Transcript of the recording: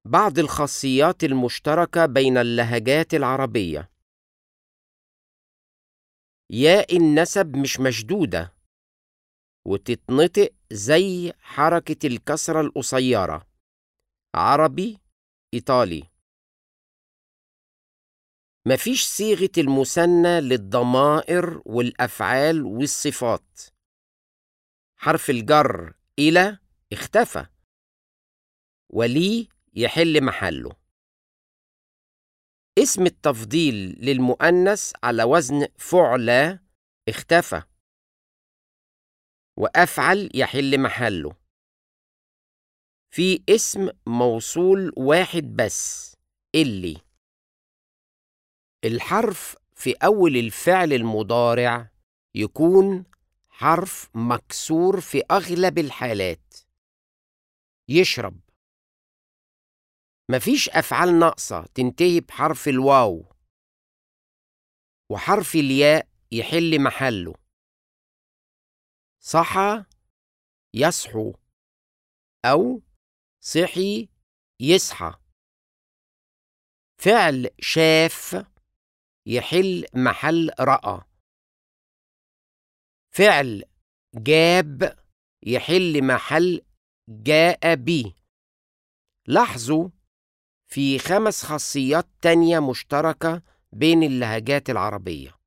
بعض الخاصيات المشتركة بين اللهجات العربية ياء النسب مش مشدودة وتتنطق زي حركة الكسرة القصيرة عربي إيطالي مفيش صيغة المثنى للضمائر والأفعال والصفات حرف الجر إلى اختفى ولي يحل محله اسم التفضيل للمؤنث على وزن فعلى اختفى وأفعل يحل محله في اسم موصول واحد بس اللي الحرف في أول الفعل المضارع يكون حرف مكسور في أغلب الحالات يشرب مفيش أفعال ناقصة تنتهي بحرف الواو وحرف الياء يحل محله صحى يصحو أو صحي يصحى فعل شاف يحل محل رأى فعل جاب يحل محل جاء بي لاحظوا في خمس خاصيات تانية مشتركة بين اللهجات العربية